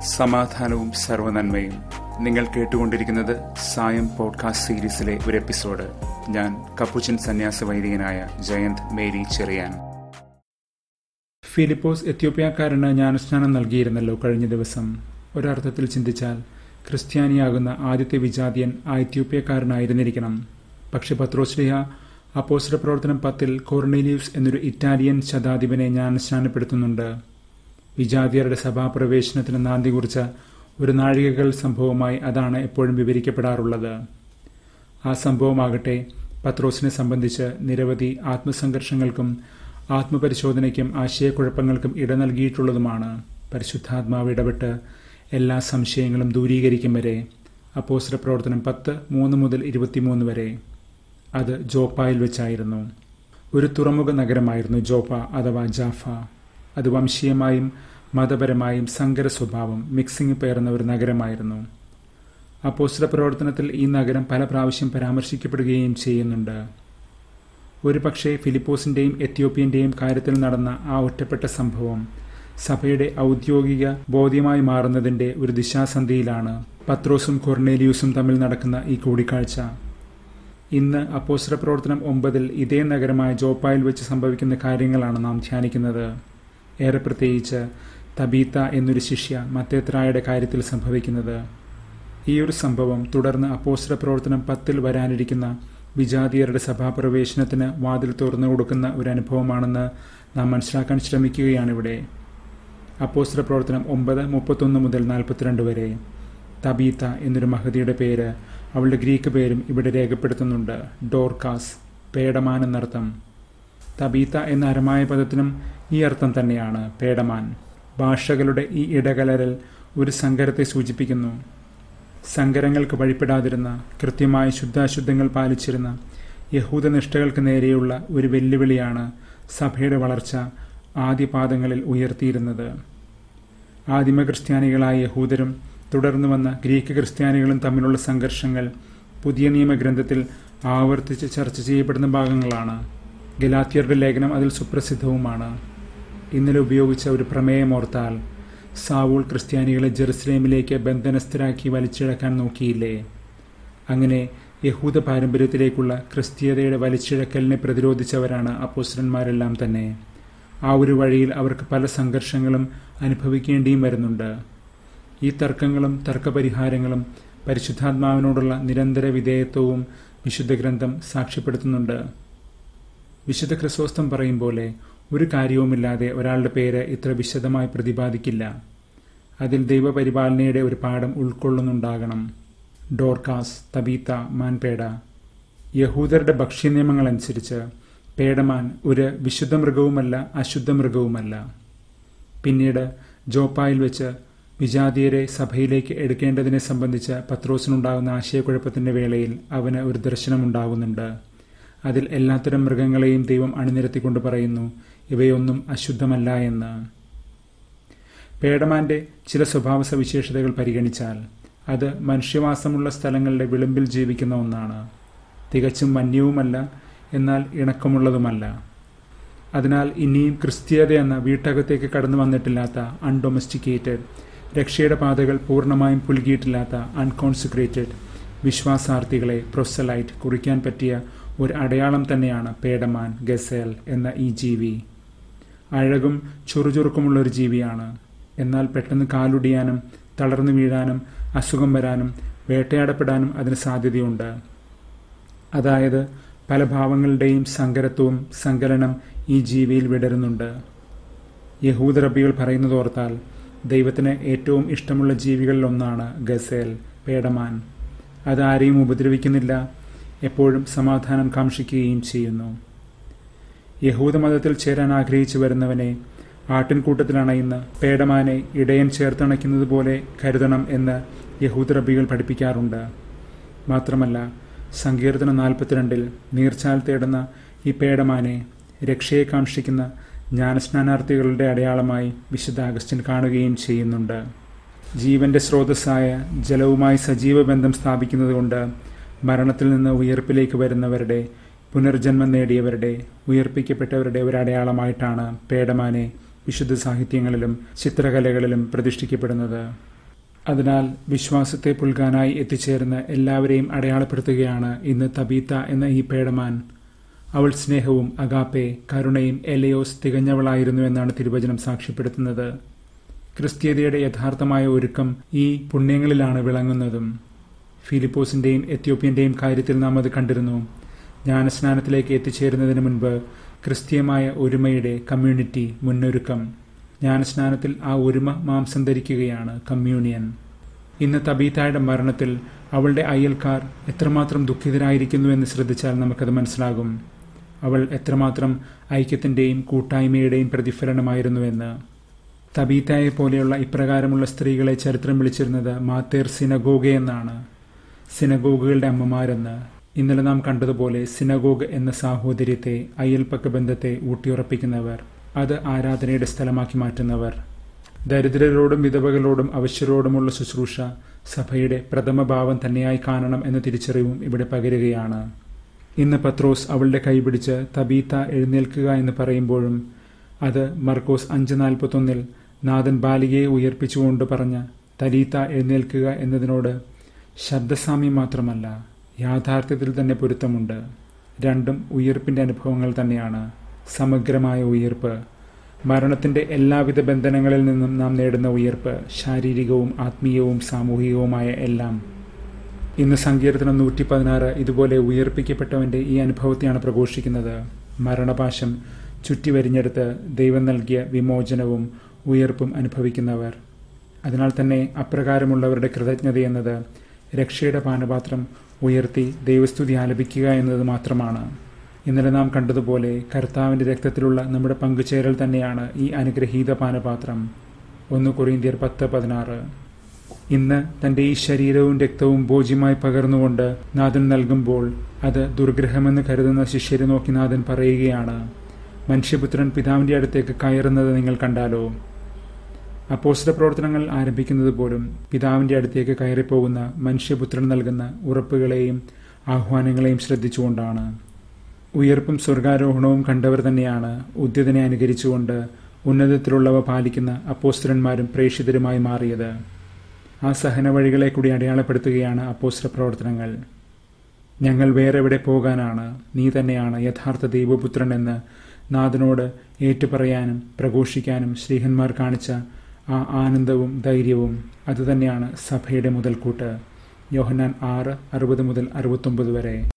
സമാധാനവും സർവനന്മയും നിങ്ങൾ കേട്ടുകൊണ്ടിരിക്കുന്നത് സായം പോഡ്കാസ്റ്റ് സീരീസിലെ ഒരു എപ്പിസോഡ് ഞാൻ കപ്പുച്ചൻ സന്യാസ വൈദികനായ ജയന്ത് മേരി ചെറിയാൻ ഫിലിപ്പോസ് എത്യോപ്യക്കാരന് ജ്ഞാനസ്നാനം നൽകിയിരുന്നല്ലോ കഴിഞ്ഞ ദിവസം ഒരർത്ഥത്തിൽ ചിന്തിച്ചാൽ ക്രിസ്ത്യാനിയാകുന്ന ആദ്യത്തെ വിജാതിയൻ ആ എത്യോപ്യക്കാരനായിരുന്നിരിക്കണം പക്ഷെ പത്രോസ്ലിഹ അപ്പോസ്റ്റർ പ്രവർത്തനം പത്തിൽ കോർണേലിയൂസ് എന്നൊരു ഇറ്റാലിയൻ ശതാധിപനെ ജ്ഞാനസ്നാനപ്പെടുത്തുന്നുണ്ട് വിജാതിയരുടെ സഭാപ്രവേശനത്തിന് നാന്തി കുറിച്ച ഒരു നാഴികകൾ സംഭവമായി അതാണ് എപ്പോഴും വിവരിക്കപ്പെടാറുള്ളത് ആ സംഭവമാകട്ടെ പത്രോസിനെ സംബന്ധിച്ച് നിരവധി ആത്മസംഘർഷങ്ങൾക്കും ആത്മപരിശോധനയ്ക്കും ആശയക്കുഴപ്പങ്ങൾക്കും ഇട നൽകിയിട്ടുള്ളതുമാണ് പരിശുദ്ധാത്മാവ് ഇടപെട്ട് എല്ലാ സംശയങ്ങളും ദൂരീകരിക്കും വരെ അപ്പോസ്റ്റർ പ്രവർത്തനം പത്ത് മൂന്ന് മുതൽ ഇരുപത്തിമൂന്ന് വരെ അത് ജോപ്പായിൽ വെച്ചായിരുന്നു ഒരു തുറമുഖ നഗരമായിരുന്നു ജോപ്പ അഥവാ ജാഫ അത് വംശീയമായും മതപരമായും സങ്കര സ്വഭാവം മിക്സിംഗ് പേർന്ന ഒരു നഗരമായിരുന്നു അപ്പോസ്റ്റർ പ്രവർത്തനത്തിൽ ഈ നഗരം പല പ്രാവശ്യം പരാമർശിക്കപ്പെടുകയും ചെയ്യുന്നുണ്ട് ഒരു പക്ഷേ ഫിലിപ്പോസിന്റെയും എത്യോപ്യന്റെയും കാര്യത്തിൽ നടന്ന ആ ഒറ്റപ്പെട്ട സംഭവം സഭയുടെ ഔദ്യോഗിക ബോധ്യമായി മാറുന്നതിന്റെ ഒരു ദിശാസന്ധിയിലാണ് പത്രോസും കൊർണേലിയൂസും തമ്മിൽ നടക്കുന്ന ഈ കൂടിക്കാഴ്ച ഇന്ന് അപ്പോസ്റ്റർ പ്രവർത്തനം ഒമ്പതിൽ ഇതേ നഗരമായ ജോപ്പായിൽ വെച്ച് സംഭവിക്കുന്ന കാര്യങ്ങളാണ് നാം ധ്യാനിക്കുന്നത് ഏറെ പ്രത്യേകിച്ച് തബീത്ത എന്നൊരു ശിഷ്യ മത്തേത്രായുടെ കാര്യത്തിൽ സംഭവിക്കുന്നത് ഈ ഒരു സംഭവം തുടർന്ന് അപ്പോസ്റ്റർ പ്രവർത്തനം പത്തിൽ വരാനിരിക്കുന്ന വിജാതിയരുടെ സഭാപ്രവേശനത്തിന് വാതിൽ തുറന്നു കൊടുക്കുന്ന ഒരു അനുഭവമാണെന്ന് നാം മനസ്സിലാക്കാൻ ശ്രമിക്കുകയാണിവിടെ അപ്പോസ്റ്റർ പ്രവർത്തനം ഒമ്പത് മുപ്പത്തൊന്ന് മുതൽ നാൽപ്പത്തിരണ്ട് വരെ തബീത്ത എന്നൊരു മഹതിയുടെ പേര് അവളുടെ ഗ്രീക്ക് പേരും ഇവിടെ രേഖപ്പെടുത്തുന്നുണ്ട് ഡോർക്കാസ് പേടമാൻ എന്നർത്ഥം തബീത്ത എന്ന അരമായ പദത്തിനും ഈ അർത്ഥം തന്നെയാണ് പേടമാൻ ഭാഷകളുടെ ഈ ഇടകലരൽ ഒരു സങ്കരത്തെ സൂചിപ്പിക്കുന്നു സങ്കരങ്ങൾക്ക് വഴിപ്പെടാതിരുന്ന കൃത്യമായ ശുദ്ധാശുദ്ധങ്ങൾ പാലിച്ചിരുന്ന യഹൂദനിഷ്ഠകൾക്ക് നേരെയുള്ള ഒരു വെല്ലുവിളിയാണ് സഭയുടെ വളർച്ച ആദ്യപാദങ്ങളിൽ ഉയർത്തിയിരുന്നത് ആദിമ ക്രിസ്ത്യാനികളായ യഹൂദരും തുടർന്നു വന്ന ഗ്രീക്ക് ക്രിസ്ത്യാനികളും തമ്മിലുള്ള സംഘർഷങ്ങൾ പുതിയ നിയമഗ്രന്ഥത്തിൽ ആവർത്തിച്ച് ചർച്ച ചെയ്യപ്പെടുന്ന ഭാഗങ്ങളാണ് ഗലാത്തിയരുടെ ലേഖനം അതിൽ സുപ്രസിദ്ധവുമാണ് ഇന്നലെ ഉപയോഗിച്ച ഒരു പ്രമേയമോർത്താൽ സാവൂൾ ക്രിസ്ത്യാനികളെ ജെറുസലേമിലേക്ക് ബന്ധനസ്ഥരാക്കി വലിച്ചിഴക്കാൻ നോക്കിയില്ലേ അങ്ങനെ യഹൂദ പാരമ്പര്യത്തിലേക്കുള്ള ക്രിസ്തീയതയുടെ വലിച്ചിഴക്കലിനെ പ്രതിരോധിച്ചവരാണ് അപ്പോസ്റ്റന്മാരെല്ലാം തന്നെ ആ ഒരു വഴിയിൽ അവർക്ക് പല സംഘർഷങ്ങളും അനുഭവിക്കേണ്ടിയും വരുന്നുണ്ട് ഈ തർക്കങ്ങളും തർക്കപരിഹാരങ്ങളും പരിശുദ്ധാത്മാവിനോടുള്ള നിരന്തര വിധേയത്വവും വിശുദ്ധ ഗ്രന്ഥം സാക്ഷ്യപ്പെടുത്തുന്നുണ്ട് വിശുദ്ധ ക്രിസോസ്തം പറയും പോലെ ഒരു കാര്യവുമില്ലാതെ ഒരാളുടെ പേര് ഇത്ര വിശദമായി പ്രതിപാദിക്കില്ല അതിൽ ദൈവപരിപാലനയുടെ ഒരു പാഠം ഉൾക്കൊള്ളുന്നുണ്ടാകണം ഡോർക്കാസ് തബീത്ത മാൻപേട യഹൂദരുടെ ഭക്ഷ്യനിയമങ്ങൾ അനുസരിച്ച് പേടമാൻ ഒരു വിശുദ്ധ മൃഗവുമല്ല അശുദ്ധ മൃഗവുമല്ല പിന്നീട് ജോപ്പായിൽ വെച്ച് വിജാതിയരെ സഭയിലേക്ക് എടുക്കേണ്ടതിനെ സംബന്ധിച്ച് പത്രോസിനുണ്ടാകുന്ന ആശയക്കുഴപ്പത്തിന്റെ വേളയിൽ അവന് ഒരു ദർശനമുണ്ടാകുന്നുണ്ട് അതിൽ എല്ലാത്തരം മൃഗങ്ങളെയും ദൈവം അണിനിരത്തിക്കൊണ്ട് പറയുന്നു ഇവയൊന്നും അശുദ്ധമല്ല എന്ന് പേടമാന്റെ ചില സ്വഭാവ സവിശേഷതകൾ പരിഗണിച്ചാൽ അത് മനുഷ്യവാസമുള്ള സ്ഥലങ്ങളുടെ വിളിമ്പിൽ ജീവിക്കുന്ന ഒന്നാണ് തികച്ചും വന്യവുമല്ല എന്നാൽ ഇണക്കമുള്ളതുമല്ല അതിനാൽ ഇനിയും ക്രിസ്തീയത എന്ന വീട്ടകത്തേക്ക് കടന്നു വന്നിട്ടില്ലാത്ത അൺഡൊമസ്റ്റിക്കേറ്റഡ് രക്ഷയുടെ പാതകൾ പൂർണ്ണമായും പുൽകിയിട്ടില്ലാത്ത അൺകോൺസിക്രേറ്റഡ് വിശ്വാസാർത്ഥികളെ പ്രൊസലൈറ്റ് കുറിക്കാൻ പറ്റിയ ഒരു അടയാളം തന്നെയാണ് പേടമാൻ ഗസേൽ എന്ന ഈ ജീവി അഴകും ചുറുചുറുക്കുമുള്ള ഒരു ജീവിയാണ് എന്നാൽ പെട്ടെന്ന് കാലുടിയാനും തളർന്നു വീഴാനും അസുഖം വരാനും വേട്ടയാടപ്പെടാനും അതിന് സാധ്യതയുണ്ട് അതായത് പല ഭാവങ്ങളുടെയും സങ്കരത്വവും സങ്കലനം ഈ ജീവിയിൽ വിടരുന്നുണ്ട് യഹൂദ റബികൾ പറയുന്നതോർത്താൽ ദൈവത്തിന് ഏറ്റവും ഇഷ്ടമുള്ള ജീവികളിൽ ഒന്നാണ് ഗസേൽ പേടമാൻ അതാരെയും ഉപദ്രവിക്കുന്നില്ല എപ്പോഴും സമാധാനം കാക്ഷിക്കുകയും ചെയ്യുന്നു യഹൂദമതത്തിൽ ചേരാൻ ആഗ്രഹിച്ചു വരുന്നവനെ ആട്ടിൻകൂട്ടത്തിലണയുന്ന പേടമാനെ ഇടയൻ ചേർത്തണയ്ക്കുന്നത് പോലെ കരുതണം എന്ന് യഹൂദ റബികൾ പഠിപ്പിക്കാറുണ്ട് മാത്രമല്ല സങ്കീർത്തനം നാൽപ്പത്തിരണ്ടിൽ നീർച്ചാൽ തേടുന്ന ഈ പേടമാനെ രക്ഷയെ കാക്ഷിക്കുന്ന ജ്ഞാനസ്നാനാർത്ഥികളുടെ അടയാളമായി വിശുദ്ധ അഗസ്റ്റിൻ കാണുകയും ചെയ്യുന്നുണ്ട് ജീവന്റെ സ്രോതസ്സായ ജലവുമായി സജീവ ബന്ധം സ്ഥാപിക്കുന്നതുകൊണ്ട് മരണത്തിൽ നിന്ന് ഉയർപ്പിലേക്ക് വരുന്നവരുടെ പുനർജന്മം നേടിയവരുടെ ഉയർപ്പിക്കപ്പെട്ടവരുടെ ഒരു അടയാളമായിട്ടാണ് പേടമാനെ വിശുദ്ധ സാഹിത്യങ്ങളിലും ചിത്രകലകളിലും പ്രതിഷ്ഠിക്കപ്പെടുന്നത് അതിനാൽ വിശ്വാസത്തെ പുൽകാനായി എത്തിച്ചേർന്ന് എല്ലാവരെയും അടയാളപ്പെടുത്തുകയാണ് ഇന്ന് തബീത്ത എന്ന ഈ പേടമാൻ അവൾ സ്നേഹവും അഗാപ്പെ കരുണയും എലയോസ് തികഞ്ഞവളായിരുന്നു എന്നാണ് തിരുവചനം സാക്ഷ്യപ്പെടുത്തുന്നത് ക്രിസ്തീയതയുടെ യഥാർത്ഥമായ ഒരുക്കം ഈ പുണ്യങ്ങളിലാണ് വിളങ്ങുന്നതും ഫിലിപ്പോസിന്റെയും എത്യോപ്യന്റെയും കാര്യത്തിൽ നാം അത് കണ്ടിരുന്നു ജ്ഞാനസ്നാനത്തിലേക്ക് എത്തിച്ചേരുന്നതിന് മുൻപ് ക്രിസ്തീയമായ ഒരുമയുടെ കമ്മ്യൂണിറ്റി മുന്നൊരുക്കം ജ്ഞാനസ്നാനത്തിൽ ആ ഒരുമ മാംസം ധരിക്കുകയാണ് കമ്മ്യൂണിയൻ ഇന്ന് തബീതായുടെ മരണത്തിൽ അവളുടെ അയൽക്കാർ എത്രമാത്രം ദുഃഖിതരായിരിക്കുന്നു എന്ന് ശ്രദ്ധിച്ചാൽ നമുക്കത് മനസ്സിലാകും അവൾ എത്രമാത്രം ഐക്യത്തിന്റെയും കൂട്ടായ്മയുടെയും പ്രതിഫലനമായിരുന്നുവെന്ന് തബീത്തായെ പോലെയുള്ള ഇപ്രകാരമുള്ള സ്ത്രീകളെ ചരിത്രം വിളിച്ചിരുന്നത് മാത്തേർ സിനഗോഗ എന്നാണ് സിനഗോഗുകളുടെ അമ്മമാരെന്ന് ഇന്നലെ നാം കണ്ടതുപോലെ സിനഗോഗ് എന്ന സാഹോദര്യത്തെ അയൽപ്പക്ക ബന്ധത്തെ ഊട്ടിയുറപ്പിക്കുന്നവർ അത് ആരാധനയുടെ സ്ഥലമാക്കി മാറ്റുന്നവർ ദരിദ്രരോടും വിധവകളോടും അവശ്യരോടുമുള്ള ശുശ്രൂഷ സഭയുടെ പ്രഥമ ഭാവം തന്നെയായി കാണണം എന്ന തിരിച്ചറിവും ഇവിടെ പകരുകയാണ് ഇന്ന് പത്രോസ് അവളുടെ കൈപിടിച്ച് തബീത്ത എഴുന്നേൽക്കുക എന്ന് പറയുമ്പോഴും അത് മർക്കോസ് അഞ്ച് നാൽപ്പത്തൊന്നിൽ നാഥൻ ബാലികയെ ഉയർപ്പിച്ചുകൊണ്ട് പറഞ്ഞ തലീത്ത എഴുന്നേൽക്കുക എന്നതിനോട് ശബ്ദസാമ്യം മാത്രമല്ല യാഥാർത്ഥ്യത്തിൽ തന്നെ പൊരുത്തമുണ്ട് രണ്ടും ഉയർപ്പിന്റെ അനുഭവങ്ങൾ തന്നെയാണ് സമഗ്രമായ ഉയർപ്പ് മരണത്തിന്റെ എല്ലാവിധ ബന്ധനങ്ങളിൽ നിന്നും നാം നേടുന്ന ഉയർപ്പ് ശാരീരികവും ആത്മീയവും സാമൂഹികവുമായ എല്ലാം ഇന്ന് സങ്കീർത്തനം നൂറ്റി പതിനാറ് ഇതുപോലെ ഉയർപ്പിക്കപ്പെട്ടവന്റെ ഈ അനുഭവത്തെയാണ് പ്രഘോഷിക്കുന്നത് മരണപാശം ചുറ്റിവരിഞ്ഞെടുത്ത് ദൈവം നൽകിയ വിമോചനവും ഉയർപ്പും അനുഭവിക്കുന്നവർ അതിനാൽ തന്നെ അപ്രകാരമുള്ളവരുടെ കൃതജ്ഞത എന്നത് രക്ഷയുടെ പാനപാത്രം ഉയർത്തി ദൈവസ്തുതി ആലപിക്കുക എന്നത് മാത്രമാണ് ഇന്നലെ നാം കണ്ടതുപോലെ കർത്താവിന്റെ രക്തത്തിലുള്ള നമ്മുടെ പങ്കുചേരൽ തന്നെയാണ് ഈ അനുഗ്രഹീത പാനപാത്രം ഒന്ന് കൊറിയന്തിയർ പത്ത് പതിനാറ് ഇന്ന് തന്റെ ഈ ശരീരവും രക്തവും ഭോജ്യമായി പകർന്നുകൊണ്ട് നാഥൻ നൽകുമ്പോൾ അത് ദുർഗ്രഹമെന്ന് കരുതുന്ന ശിഷ്യരെ നോക്കി നാഥൻ പറയുകയാണ് മനുഷ്യപുത്രൻ പിതാവിന്റെ അടുത്തേക്ക് കയറുന്നത് നിങ്ങൾ കണ്ടാലോ അപ്പോസ്റ്റ പ്രവർത്തനങ്ങൾ ആരംഭിക്കുന്നത് പോലും പിതാവിന്റെ അടുത്തേക്ക് കയറിപ്പോകുന്ന മനുഷ്യപുത്രൻ നൽകുന്ന ഉറപ്പുകളെയും ആഹ്വാനങ്ങളെയും ശ്രദ്ധിച്ചുകൊണ്ടാണ് ഉയർപ്പും സ്വർഗാരോഹണവും കണ്ടവർ തന്നെയാണ് ഉദ്യതനെ അനുകരിച്ചുകൊണ്ട് ഉന്നതത്തിലുള്ളവ പാലിക്കുന്ന അപ്പോസ്റ്റരന്മാരും പ്രേക്ഷിതരുമായി മാറിയത് ആ സഹന വഴികളെ കൂടി അടയാളപ്പെടുത്തുകയാണ് അപ്പോസ്റ്റ പ്രവർത്തനങ്ങൾ ഞങ്ങൾ വേറെ എവിടെ പോകാനാണ് നീ തന്നെയാണ് യഥാർത്ഥ ദൈവപുത്രൻ എന്ന് നാഥനോട് ഏറ്റുപറയാനും പ്രഘോഷിക്കാനും ശ്രീഹന്മാർ കാണിച്ച ആ ആനന്ദവും ധൈര്യവും അതുതന്നെയാണ് സഭയുടെ മുതൽക്കൂട്ട് യോഹന്നാൻ ആറ് അറുപത് മുതൽ അറുപത്തൊമ്പത് വരെ